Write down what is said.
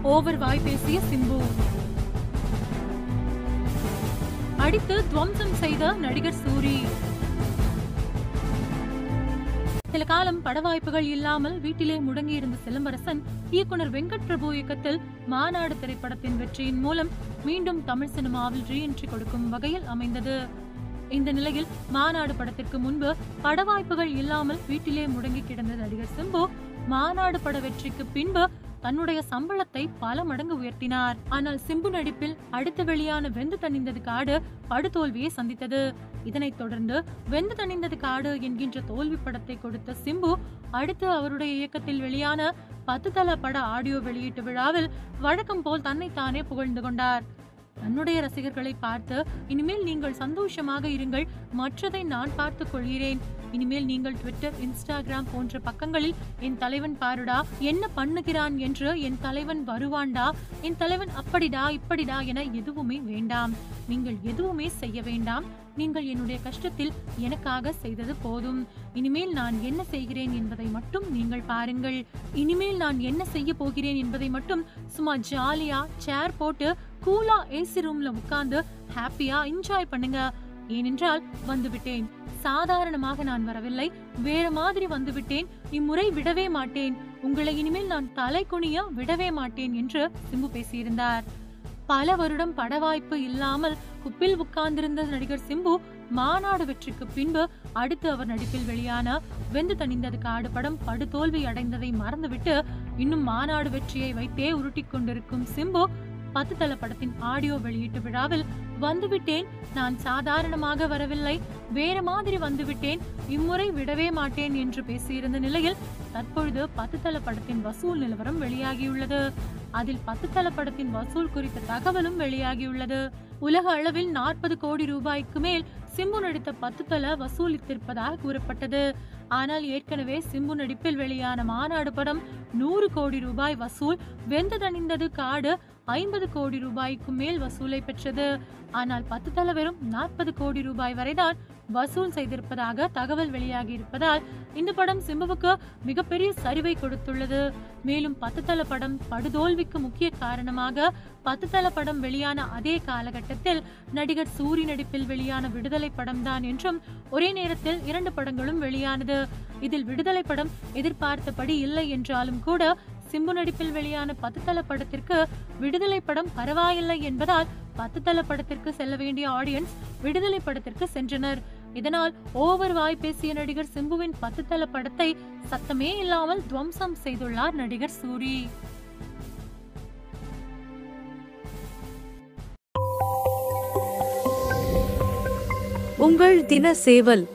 over வாய் பேசிய சிம்பு அடித்து துவம்சம் செய்த நடிகர் சூரி சில காலம் பட வாய்ப்புகள் இல்லாமல் வீட்டிலே முடங்கியிருந்த சிலம்பரசன் இயக்குனர் வெங்கட் பிரபு இயக்கத்தில் மாநாடு திரைப்படத்தின் வெற்றியின் மூலம் மீண்டும் தமிழ் சினிமாவில் ரீஎன்ட்ரி கொடுக்கும் வகையில் அமைந்தது இந்த நிலையில் மாநாடு படத்திற்கு முன்பு பட வாய்ப்புகள் இல்லாமல் வீட்டிலே முடங்கி கிடந்த நடிகர் சிம்பு மாநாடு பட வெற்றிக்கு பின்பு தன்னுடைய சம்பளத்தை பல மடங்கு உயர்த்தினார் ஆனால் சிம்பு நடிப்பில் அடுத்து வெளியான வெந்து தணிந்தது காடு படுதோல்வியை சந்தித்தது இதனைத் தொடர்ந்து வெந்து தணிந்தது காடு என்கின்ற தோல்வி படத்தை கொடுத்த சிம்பு அடுத்து அவருடைய இயக்கத்தில் வெளியான பத்து தல பட ஆடியோ வெளியீட்டு விழாவில் வழக்கம் போல் தன்னைத்தானே புகழ்ந்து கொண்டார் தன்னுடைய ரசிகர்களை பார்த்து இனிமேல் நீங்கள் சந்தோஷமாக இருங்கள் மற்றதை நான் பார்த்துக் கொள்கிறேன் இனிமேல் நீங்கள் ட்விட்டர் இன்ஸ்டாகிராம் போன்ற பக்கங்களில் என் தலைவன் பாருடா என்ன பண்ணுகிறான் என்று என் தலைவன் வருவான்டா என் தலைவன் அப்படிடா இப்படிடா என எதுவுமே வேண்டாம் நீங்கள் எதுவுமே செய்ய வேண்டாம் நீங்கள் என்னுடைய கஷ்டத்தில் எனக்காக செய்தது போதும் இனிமேல் நான் என்ன செய்கிறேன் என்பதை மட்டும் நீங்கள் பாருங்கள் இனிமேல் நான் என்ன செய்ய போகிறேன் என்பதை மட்டும் சும்மா ஜாலியா சேர் போட்டு கூலா ஏசி ரூம்ல உட்கார்ந்து ஹாப்பியா என்ஜாய் பண்ணுங்க ஏனென்றால் வந்துவிட்டேன் சாதாரணமாக நான் வரவில்லை வேற மாதிரி வந்துவிட்டேன் இம்முறை விடவே மாட்டேன் உங்களை இனிமேல் நான் தலை குனிய விடவே மாட்டேன் என்று சிம்பு பேசியிருந்தார் பல வருடம் பட வாய்ப்பு இல்லாமல் குப்பில் உட்கார்ந்திருந்த நடிகர் சிம்பு மாநாடு வெற்றிக்கு பின்பு அடுத்து அவர் நடிப்பில் வெளியான வெந்து தணிந்தது காடு படம் படுதோல்வி அடைந்ததை மறந்துவிட்டு இன்னும் மாநாடு வெற்றியை வைத்தே உருட்டிக் கொண்டிருக்கும் சிம்பு பத்து தல படத்தின் ஆடியோ வெளியீட்டு விழாவில் வந்துவிட்டேன் நான் சாதாரணமாக வரவில்லை வேற மாதிரி வந்துவிட்டேன் இம்முறை விடவே மாட்டேன் என்று பேசியிருந்த நிலையில் தற்பொழுது பத்து தல படத்தின் வசூல் நிலவரம் வெளியாகியுள்ளது அதில் பத்து தல படத்தின் வசூல் குறித்த தகவலும் வெளியாகியுள்ளது உலக அளவில் நாற்பது கோடி ரூபாய்க்கு மேல் சிம்பு நடித்த பத்து தல வசூலித்திருப்பதாக கூறப்பட்டது ஆனால் ஏற்கனவே சிம்பு நடிப்பில் வெளியான மாநாடு படம் நூறு கோடி ரூபாய் வசூல் வெந்து தணிந்தது காடு ஐம்பது கோடி ரூபாய்க்கு மேல் வசூலை பெற்றது ஆனால் பத்து தல வெறும் நாற்பது கோடி ரூபாய் வரைதான் வசூல் செய்திருப்பதாக தகவல் வெளியாகி இருப்பதால் இந்த படம் சிம்புவுக்கு மிகப்பெரிய சரிவை கொடுத்துள்ளது மேலும் பத்து தல படம் படுதோல்விக்கு முக்கிய காரணமாக பத்து தல படம் வெளியான அதே காலகட்டத்தில் நடிகர் சூரி நடிப்பில் வெளியான விடுதலை படம்தான் என்றும் ஒரே நேரத்தில் இரண்டு படங்களும் வெளியானது இதில் விடுதலை படம் எதிர்பார்த்தபடி இல்லை என்றாலும் கூட சிம்பு நடிப்பில் வெளியான பத்து தல படத்திற்கு விடுதலை படம் பரவாயில்லை என்பதால் பத்து தல படத்திற்கு செல்ல வேண்டிய ஆடியன்ஸ் விடுதலை படத்திற்கு சென்றனர் இதனால் ஓவர் வாய் பேசிய நடிகர் சிம்புவின் பத்து தல படத்தை சத்தமே இல்லாமல் துவம்சம் செய்துள்ளார் நடிகர் சூரி உங்கள் தின சேவல்